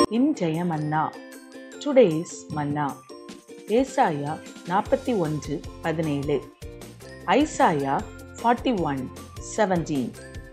இன்றைய மன்னா டுடேஸ் மன்னா ஏசாயா நாற்பத்தி ஒன்று பதினேழு ஐசாயா ஃபார்ட்டி ஒன் செவன்டீன்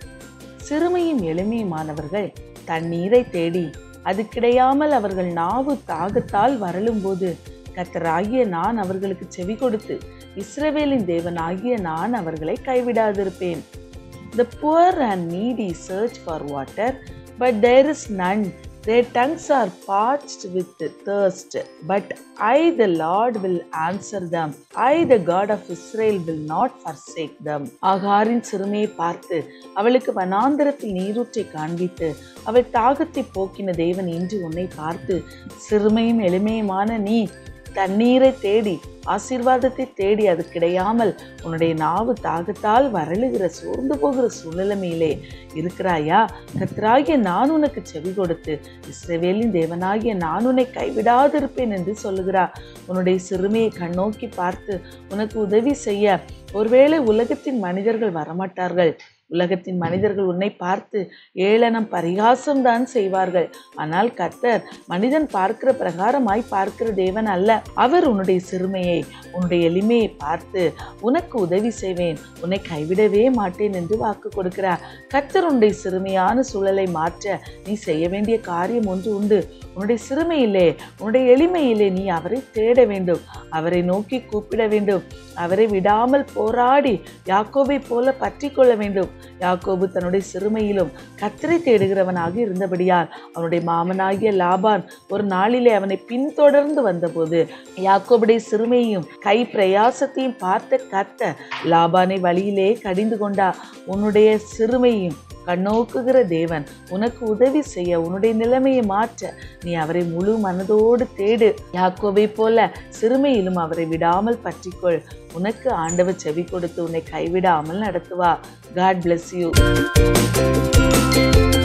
சிறுமையும் எளிமையுமானவர்கள் தண்ணீரை தேடி அது கிடையாமல் அவர்கள் நாவு தாகத்தால் வரலும்போது கத்தராகிய நான் அவர்களுக்கு செவி கொடுத்து இஸ்ரவேலின் தேவனாகிய நான் அவர்களை கைவிடாதிருப்பேன் The poor and needy search for water, but there is none. Their tongues are parched with thirst. But I, the Lord, will answer them. I, the God of Israel, will not forsake them. ஆகாரின் சிறுமையை பார்த்து அவளுக்கு வனாந்தரத்தில் நீரூற்றை காண்பித்து அவள் தாகத்தை போக்கின தேவன் இன்று உன்னை பார்த்து சிறுமையும் எளிமையுமான நீ தண்ணீரை தேடி ஆசீர்வாதத்தை தேடி அது கிடையாமல் உன்னுடைய நாவு தாகத்தால் வரலுகிற சோர்ந்து போகிற சூழ்நிலைமையிலே இருக்கிறாயா கர்த்தராகிய நான் உனக்கு செவி கொடுத்து இஸ்ரவேலின் தேவனாகிய நான் உன்னை கைவிடாதிருப்பேன் என்று சொல்லுகிறார் உன்னுடைய சிறுமையை கண்ணோக்கி பார்த்து உனக்கு உதவி செய்ய ஒருவேளை உலகத்தின் மனிதர்கள் வரமாட்டார்கள் உலகத்தின் மனிதர்கள் உன்னை பார்த்து ஏளனம் பரிகாசம் தான் செய்வார்கள் ஆனால் கர்த்தர் மனிதன் பார்க்கிற பிரகாரமாய் பார்க்கிற தேவன் அல்ல அவர் உன்னுடைய சிறுமையை உன்னுடைய எளிமையை பார்த்து உனக்கு உதவி செய்வேன் உன்னை கைவிடவே மாட்டேன் என்று வாக்கு கொடுக்கிறார் கர்த்தர் உன்னுடைய சிறுமையான சூழலை மாற்ற நீ செய்ய வேண்டிய காரியம் ஒன்று உண்டு உன்னுடைய சிறுமையிலே உன்னுடைய எளிமையிலே நீ அவரை தேட வேண்டும் அவரை நோக்கி கூப்பிட வேண்டும் அவரை விடாமல் போராடி யாக்கோபை போல பற்றி கொள்ள வேண்டும் யாக்கோபு தன்னுடைய சிறுமையிலும் கத்தரை தேடுகிறவனாக இருந்தபடியால் அவனுடைய மாமனாகிய லாபான் ஒரு நாளிலே அவனை பின்தொடர்ந்து வந்தபோது யாக்கோபுடைய சிறுமையையும் கை பிரயாசத்தையும் பார்த்த கத்த லாபானை வழியிலே கடிந்து கொண்டா உன்னுடைய சிறுமையும் கண்ணோக்குகிற தேவன் உனக்கு உதவி செய்ய உன்னுடைய நிலைமையை மாற்ற நீ அவரை முழு மனதோடு தேடு யாக்கோவை போல சிறுமையிலும் அவரை விடாமல் பற்றிக்கொள் உனக்கு ஆண்டவர் செவி கொடுத்து உன்னை கைவிடாமல் நடத்துவா காட் bless யூ